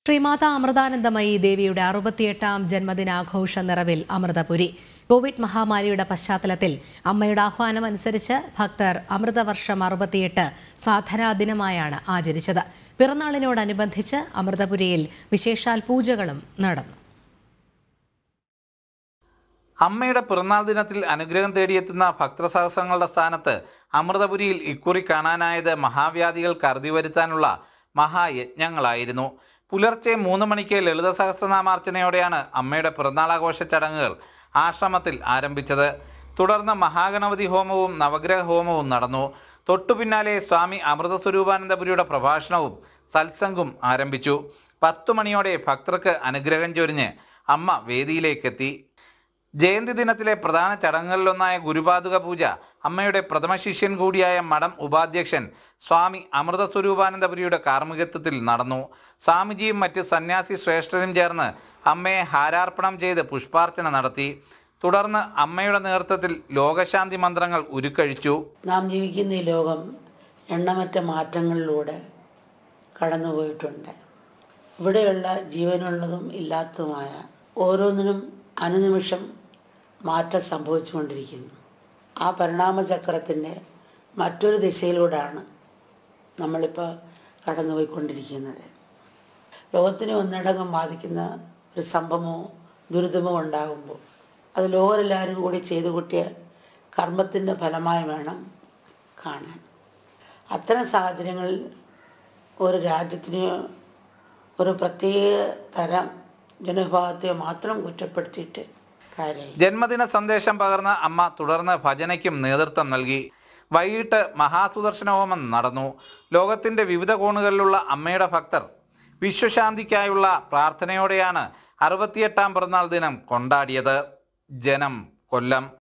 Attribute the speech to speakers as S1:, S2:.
S1: ശ്രീമാത അമൃതാനന്ദമയി ദേവിയുടെ അറുപത്തിയെട്ടാം ജന്മദിനാഘോഷ നിറവിൽ അമൃതപുരി കോവിഡ് മഹാമാരിയുടെ പശ്ചാത്തലത്തിൽ അമ്മയുടെ ആഹ്വാനം അനുസരിച്ച് ഭക്തർ അമൃതവർഷം അറുപത്തിയെട്ട് സാധനാ ദിനമായാണ് ആചരിച്ചത് പിറന്നാളിനോടനുബന്ധിച്ച് അമൃതപുരിയിൽ വിശേഷാൽ പൂജകളും നടന്നു
S2: അമ്മയുടെ പിറന്നാൾ ദിനത്തിൽ അനുഗ്രഹം തേടിയെത്തുന്ന ഭക്തസഹസ്രങ്ങളുടെ സ്ഥാനത്ത് അമൃതപുരിയിൽ ഇക്കുറി കാണാനായത് മഹാവ്യാധികൾക്ക് അറുതി വരുത്താനുള്ള മഹായജ്ഞങ്ങളായിരുന്നു പുലർച്ചെ മൂന്ന് മണിക്ക് ലളിത സഹസ്രനാമാർച്ചനയോടെയാണ് അമ്മയുടെ പിറന്നാളാഘോഷ ചടങ്ങുകൾ ആശ്രമത്തിൽ ആരംഭിച്ചത് തുടർന്ന് മഹാഗണപതി ഹോമവും നവഗ്രഹ ഹോമവും നടന്നു തൊട്ടു പിന്നാലെ സ്വാമി അമൃത സ്വരൂപാനന്ദപുരിയുടെ പ്രഭാഷണവും സത്സംഗും ആരംഭിച്ചു പത്തു മണിയോടെ ഭക്തർക്ക് അനുഗ്രഹം ചൊരിഞ്ഞ് അമ്മ വേദിയിലേക്കെത്തി ജയന്തി ദിനത്തിലെ പ്രധാന ചടങ്ങുകളിലൊന്നായ ഗുരുപാതുക പൂജ അമ്മയുടെ പ്രഥമ ശിഷ്യൻ കൂടിയായ മഠം ഉപാധ്യക്ഷൻ സ്വാമി അമൃത സ്വരൂപാനന്ദപുരിയുടെ കാർമ്മികത്വത്തിൽ നടന്നു സ്വാമിജിയും മറ്റ് സന്യാസി ശ്രേഷ്ഠരും ചേർന്ന് അമ്മയെ ഹാരാർപ്പണം ചെയ്ത് പുഷ്പാർച്ചന നടത്തി തുടർന്ന് അമ്മയുടെ നേതൃത്വത്തിൽ ലോകശാന്തി മന്ത്രങ്ങൾ ഉരുക്കഴിച്ചു
S3: നാം ജീവിക്കുന്ന ഈ ലോകം എണ്ണമറ്റ മാറ്റങ്ങളിലൂടെ കടന്നുപോയിട്ടുണ്ട് ഇവിടെയുള്ള ജീവനുള്ളതും ഇല്ലാത്തതുമായ ഓരോന്നിനും അനുനിമിഷം മാറ്റം സംഭവിച്ചുകൊണ്ടിരിക്കുന്നു ആ പരിണാമചക്രത്തിൻ്റെ മറ്റൊരു ദിശയിലൂടെയാണ് നമ്മളിപ്പോൾ കടന്നുപോയിക്കൊണ്ടിരിക്കുന്നത് ലോകത്തിനെ ഒന്നടങ്കം ബാധിക്കുന്ന ഒരു സംഭവമോ ദുരിതമോ ഉണ്ടാകുമ്പോൾ അത് ലോകരെല്ലാവരും കൂടി ചെയ്തു കൂട്ടിയ കർമ്മത്തിൻ്റെ ഫലമായി വേണം കാണാൻ അത്തരം സാഹചര്യങ്ങളിൽ ഒരു രാജ്യത്തിനെയോ ഒരു പ്രത്യേക തരം ജനവിഭാഗത്തെയോ മാത്രം കുറ്റപ്പെടുത്തിയിട്ട് കാര്യമില്ല
S2: ജന്മദിന സന്ദേശം പകർന്ന അമ്മ തുടർന്ന് ഭജനയ്ക്കും നേതൃത്വം നൽകി വൈകിട്ട് മഹാസുദർശന ഹോമം നടന്നു ലോകത്തിന്റെ വിവിധ കോണുകളിലുള്ള അമ്മയുടെ ഭക്തർ വിശ്വശാന്തിക്കായുള്ള പ്രാർത്ഥനയോടെയാണ് അറുപത്തിയെട്ടാം പിറന്നാൾ ദിനം കൊണ്ടാടിയത് ജനം കൊല്ലം